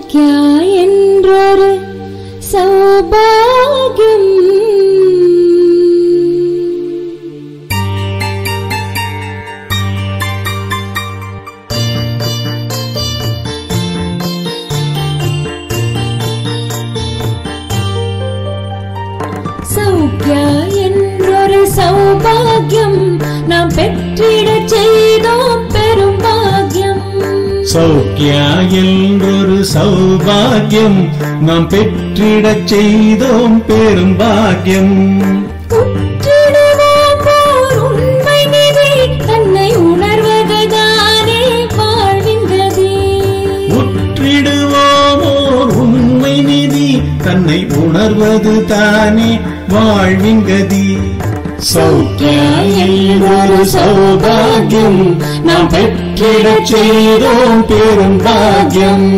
சௌக்கியா என்றொரு சௌபாகியம் சௌக்கியா என்றொரு சௌபாகியம் நாம் பெற்றிடச் செய்தோம் பெரும் பாக்கியம் சௌக்கியா என்றொரு சௌபாகியம் நாம் பெற்றிடச் செய்தோம் பெரும் பாக்கியம் உற்றிடுவோம் ஓர் உண்மை நிதி தன்னை உணர்வதுதானே வாழ்வின் கதி உற்றிடுவோம் ஓர் உண்மை நிதி தன்னை உணர்வது தானே வாழ்வின் கதி சௌக்கியா என்றொரு சௌபாகியம் நாம் பெற்றிடச் செய்தோம் பெரும் பாக்கியம்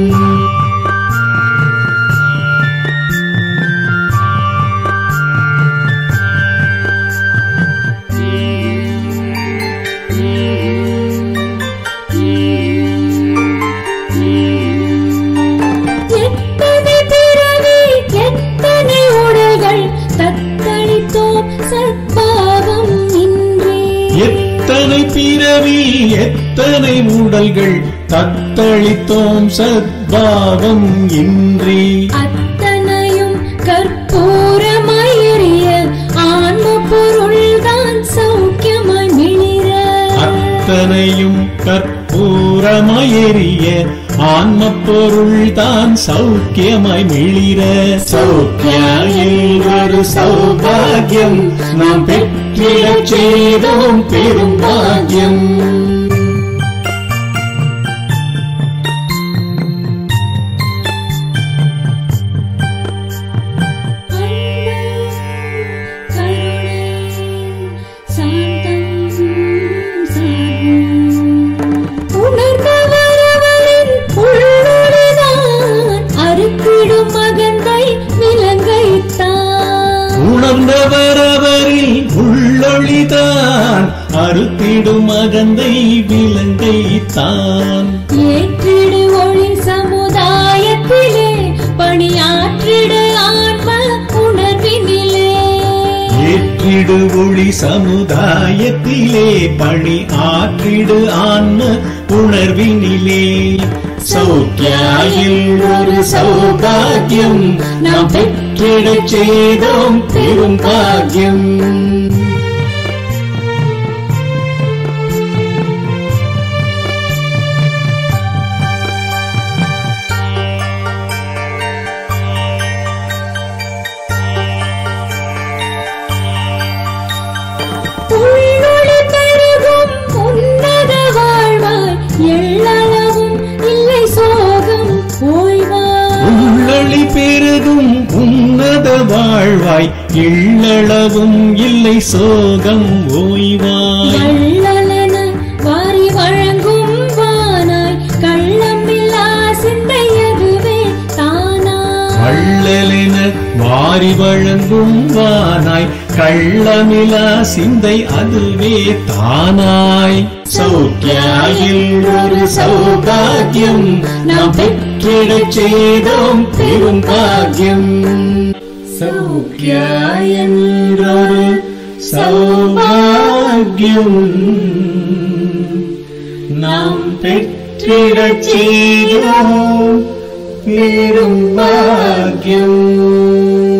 எத்தனை பிறவி எத்தனை உடல்கள் தத்தளித்தோம் சற்பாவம் இன்றே எத்தனை பிறவி எத்தனை உடல்கள் தத்தளித்தோம் சத்பாவம் இன்றி அத்தனையும் கற்பூரமாயிரிய ஆன்ம பொருள்தான் சௌக்கியமாய் மிளிர அத்தனையும் கற்பூரமயறிய ஆன்ம பொருள் தான் சௌக்கியமாய் மிளிர சௌக்கியாயில் சௌபாகியம் நாம் பெற்றிடச் செய்தோம் பெரும் பாக்கியம் உணர்ந்தவரவரின் உள்ளொளிதான் அறுத்திடும் மகந்தை விலங்கைத்தான் உணர்ந்தவரவரில் உள்ளொளிதான் அறுத்திடும் அகந்தை விலங்கை தான் ஏற்றிடு ஒளி சமுதாயத்திலே பணியாற்றிடு ஆன்ம உணர்வினிலே ஏற்றிடு ஒளி சமுதாயத்திலே பணி ஆற்றிடு ஆன்ம உணர்வினிலே சௌக்கியாயில் ஒரு சௌபாகியம் நாம் பெற்றிடச் செய்தோம் பெரும் பாக்கியம் உள்ளொளி பெருகும் உன்னத வாழ்வாய் எள்ளளவும் இல்லை சோகம் ஓய்வாய் உள்ளொளி பெருகும் உன்னத வாழ்வாய் எள்ளளவும் இல்லை சோகம் ஓய்வாய் வள்ளலன வாரி வழங்கும் வானாய் கள்ளமில்லா சிந்தை அதுவே தானாய் வள்ளலென வாரி வழங்கும் வானாய் கள்ளமிலா சிந்தை அதுவே தானாய் சௌக்கியாயில் ஒரு சௌபாகியம் நாம் பெற்றிடச் செய்தோம் பெரும் பாக்கியம் சௌக்கியாயொரு சௌபாகியம் நாம் பெற்றிடச் செய்தோம் பெரும் பாக்கியம்